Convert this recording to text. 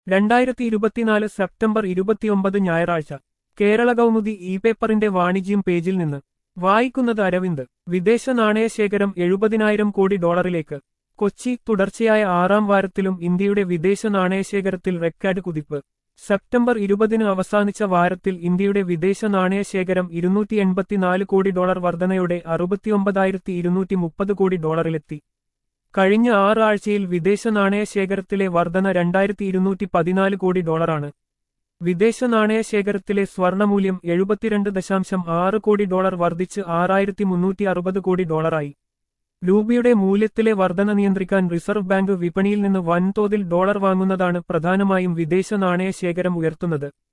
രണ്ടായിരത്തി ഇരുപത്തിനാല് സെപ്റ്റംബർ ഇരുപത്തിയൊമ്പത് ഞായറാഴ്ച കേരള കൗമുദി ഇ പേപ്പറിന്റെ വാണിജ്യം പേജിൽ നിന്ന് വായിക്കുന്നത് അരവിന്ദ് വിദേശ നാണയശേഖരം എഴുപതിനായിരം കോടി ഡോളറിലേക്ക് കൊച്ചി തുടർച്ചയായ ആറാം വാരത്തിലും ഇന്ത്യയുടെ വിദേശ നാണയശേഖരത്തിൽ റെക്കോർഡ് കുതിപ്പ് സെപ്റ്റംബർ ഇരുപതിന് അവസാനിച്ച വാരത്തിൽ ഇന്ത്യയുടെ വിദേശ നാണയശേഖരം ഇരുന്നൂറ്റി എൺപത്തിനാല് കോടി ഡോളർ വർധനയോടെ അറുപത്തിയൊമ്പതായിരത്തി ഇരുന്നൂറ്റി മുപ്പത് കോടി ഡോളറിലെത്തി കഴിഞ്ഞ ആറ് ആഴ്ചയിൽ വിദേശ നാണയശേഖരത്തിലെ വർധന രണ്ടായിരത്തി ഇരുന്നൂറ്റി പതിനാല് കോടി ഡോളറാണ് വിദേശ നാണയശേഖരത്തിലെ സ്വർണമൂല്യം എഴുപത്തിരണ്ട് ദശാംശം ആറ് കോടി ഡോളർ വർദ്ധിച്ച് ആറായിരത്തി മുന്നൂറ്റി അറുപത് കോടി ഡോളറായി രൂപയുടെ മൂല്യത്തിലെ വർധന നിയന്ത്രിക്കാൻ റിസർവ് ബാങ്ക് വിപണിയിൽ നിന്ന് വൻതോതിൽ ഡോളർ വാങ്ങുന്നതാണ് പ്രധാനമായും വിദേശ നാണയശേഖരം ഉയർത്തുന്നത്